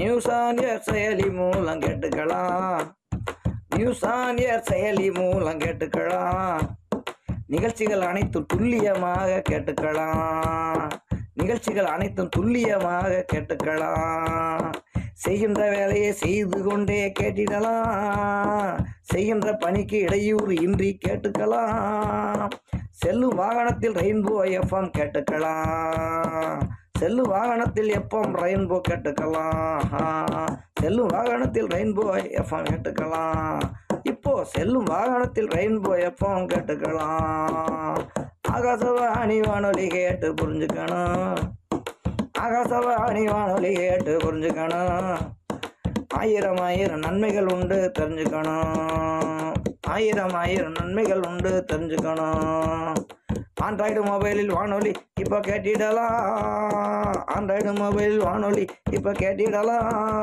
news on air செயலி மூலம் கேட்டுக்கலாம் நியூஸ் ஆன் ஏர் செயலி மூலம் கேட்டுக்கலாம் நிகழ்ச்சிகள் அனைத்தும் துல்லியமாக கேட்டுக்கலாம் நிகழ்ச்சிகள் அனைத்தும் துல்லியமாக கேட்டுக்கலாம் செய்கின்ற வேலையை செய்து கொண்டே கேட்டிடலாம் செய்கின்ற பணிக்கு இடையூறு இன்றி கேட்டுக்கலாம் செல்லும் வாகனத்தில் ரெயின்போ எஃப்எம் கேட்டுக்கலாம் செல்லும் வாகனத்தில் எஃப்எம் ரெயின்போ கேட்டுக்கலாம் செல்லும் வாகனத்தில் ரெயின்போ எஃப்எம் கேட்டுக்கலாம் இப்போ செல்லும் வாகனத்தில் ரெயின்போ எஃப்எம் கேட்டுக்கலாம் ஆகாசவாணி வானொலி கேட்டு புரிஞ்சுக்கணும் ஆகாசவாணி வானொலி கேட்டு புரிஞ்சுக்கணும் ஆயிரம் ஆயிரம் நன்மைகள் உண்டு தெரிஞ்சுக்கணும் ஆயிரம் ஆயிரம் நன்மைகள் உண்டு தெரிஞ்சுக்கணும் ஆண்ட்ராய்டு மொபைலில் வானொலி இப்போ கேட்டிடலாம் ஆண்ட்ராய்டு மொபைல் வானொலி இப்போ கேட்டிடலாம்